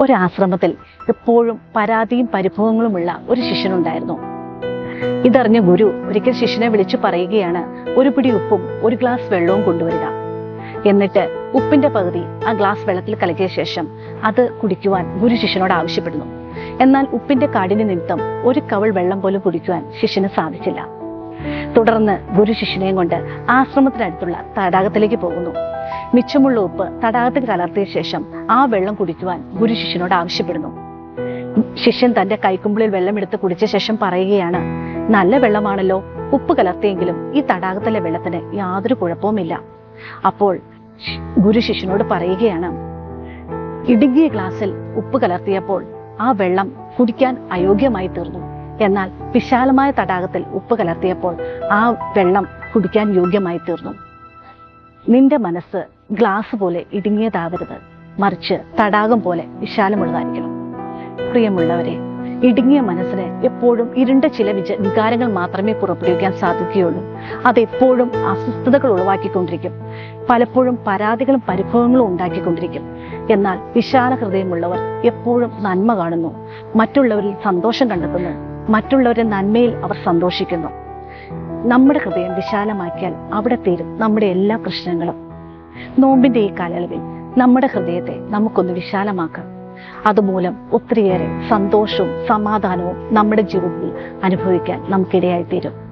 ഒരാശ്രമത്തിൽ എപ്പോഴും പരാതിയും പരിഭവങ്ങളുമുള്ള ഒരു ശിഷ്യനുണ്ടായിരുന്നു ഇതറിഞ്ഞ ഗുരു ഒരിക്കൽ ശിഷ്യനെ വിളിച്ചു പറയുകയാണ് ഒരു പിടി ഉപ്പും ഒരു ഗ്ലാസ് വെള്ളവും കൊണ്ടുവരിക എന്നിട്ട് ഉപ്പിന്റെ പകുതി ആ ഗ്ലാസ് വെള്ളത്തിൽ കലക്കിയ ശേഷം അത് കുടിക്കുവാൻ ഗുരു ശിഷ്യനോട് ആവശ്യപ്പെടുന്നു എന്നാൽ ഉപ്പിന്റെ കാടിന് നിമിത്തം ഒരു കവൾ വെള്ളം പോലും കുടിക്കുവാൻ ശിഷ്യന് സാധിച്ചില്ല തുടർന്ന് ഗുരു ശിഷ്യനെയും കൊണ്ട് ആശ്രമത്തിനടുത്തുള്ള തടാകത്തിലേക്ക് പോകുന്നു മിച്ചമുള്ള ഉപ്പ് തടാകത്തിൽ കലർത്തിയ ശേഷം ആ വെള്ളം കുടിക്കുവാൻ ഗുരു ശിഷ്യനോട് ആവശ്യപ്പെടുന്നു ശിഷ്യൻ തന്റെ കൈക്കുമ്പിളിൽ വെള്ളമെടുത്ത് കുടിച്ച ശേഷം പറയുകയാണ് നല്ല വെള്ളമാണല്ലോ ഉപ്പ് കലർത്തിയെങ്കിലും ഈ തടാകത്തിലെ വെള്ളത്തിന് യാതൊരു കുഴപ്പവുമില്ല അപ്പോൾ ശി- ഗുരു ശിഷ്യനോട് പറയുകയാണ് ഇടുങ്ങിയ ഗ്ലാസ്സിൽ ഉപ്പ് കലർത്തിയപ്പോൾ ആ വെള്ളം കുടിക്കാൻ അയോഗ്യമായി തീർന്നു എന്നാൽ വിശാലമായ തടാകത്തിൽ ഉപ്പ് കലർത്തിയപ്പോൾ ആ വെള്ളം കുടിക്കാൻ യോഗ്യമായി തീർന്നു നിന്റെ മനസ്സ് ഗ്ലാസ് പോലെ ഇടുങ്ങിയതാവരുത് മറിച്ച് തടാകം പോലെ വിശാലമുള്ളതായിരിക്കണം പ്രിയമുള്ളവരെ ഇടുങ്ങിയ മനസ്സിന് എപ്പോഴും ഇരുണ്ട ചില വിച വികാരങ്ങൾ മാത്രമേ പുറപ്പെടുവിക്കാൻ സാധിക്കുകയുള്ളൂ അതെപ്പോഴും അസ്വസ്ഥതകൾ ഉളവാക്കിക്കൊണ്ടിരിക്കും പലപ്പോഴും പരാതികളും പരിഭവങ്ങളും ഉണ്ടാക്കിക്കൊണ്ടിരിക്കും എന്നാൽ വിശാല ഹൃദയമുള്ളവർ എപ്പോഴും നന്മ കാണുന്നു മറ്റുള്ളവരിൽ സന്തോഷം കണ്ടെത്തുന്നു മറ്റുള്ളവരുടെ നന്മയിൽ അവർ സന്തോഷിക്കുന്നു നമ്മുടെ ഹൃദയം വിശാലമാക്കിയാൽ അവിടെ തീരും നമ്മുടെ എല്ലാ പ്രശ്നങ്ങളും നോമ്പിന്റെ ഈ കാലയളവിൽ നമ്മുടെ ഹൃദയത്തെ നമുക്കൊന്ന് വിശാലമാക്കാം അതുമൂലം ഒത്തിരിയേറെ സന്തോഷവും സമാധാനവും നമ്മുടെ ജീവിതത്തിൽ അനുഭവിക്കാൻ നമുക്കിടയായി തീരും